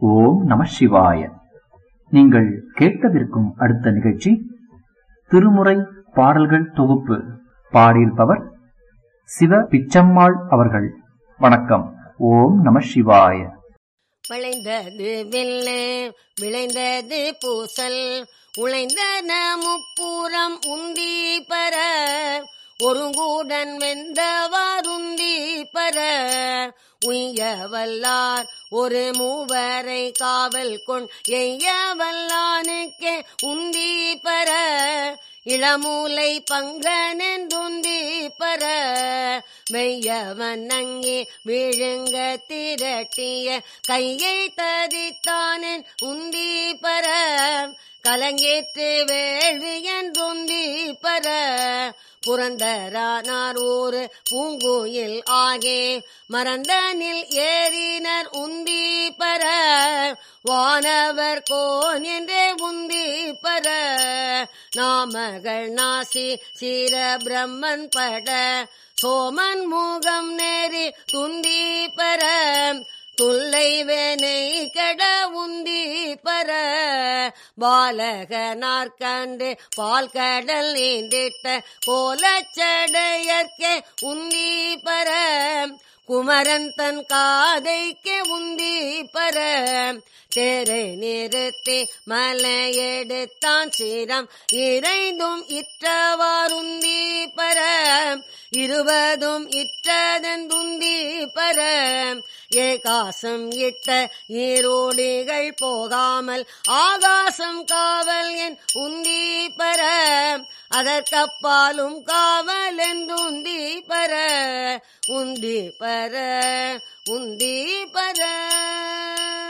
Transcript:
ஓம் நம சிவாய நீங்கள் கேட்கவிருக்கும் அடுத்த நிகழ்ச்சி திருமுறை பாடல்கள் தொகுப்பு பாடியிருப்பவர் சிவ பிச்சம்மாள் அவர்கள் வணக்கம் ஓம் நம சிவாய விளைந்தது வெள்ளு விளைந்தது பூசல் உழைந்தன முப்புறம் உந்தி பெற ஒருங்கூடன் வெந்தவாருந்தி பெற உய்ய வல்லார் ஒரு மூவரை காவல் கொண் எய்ய வல்லானுக்கே உந்தி பெற இளமூலை பங்கனென்றுந்தி பெற மெய்யவன் அங்கே விழுங்க திரட்டிய கையை ததித்தானன் உந்தி பெற கலங்கேற்று வேள்வி என்றுந்தி பெற புரந்தரானார் ஒரு பூங்குயில் ஆகே மறந்தனில் ஏறினர் உந்தி பெற வானவர் கோன் என்றே உந்தி பெற நாமகள் நாசி சீர பிரம்மன் பட சோமன் முகம் நேரி துந்தி பெற துல்லை வேனை கட உந்தி பர பாலக நாற்கண்டு பால் கடல் நீந்திட்ட கோலச்சடையற்கே உந்தி பர குமரன் தன் காதைக்கு உந்தி பர தேரை நிறுத்தி மலையெடுத்தான் சீரம் இறைந்தும் இற்றவாருந்தி பர இருபதும் இற்றதந்துந்தி பர ஏகாசம் இட்ட ஈரோடிகள் போகாமல் ஆகாசம் காவல் என் உந்தி பர அதற்கப்பாலும் காவல் என்றுந்தி பர உந்தி பர உந்தி பர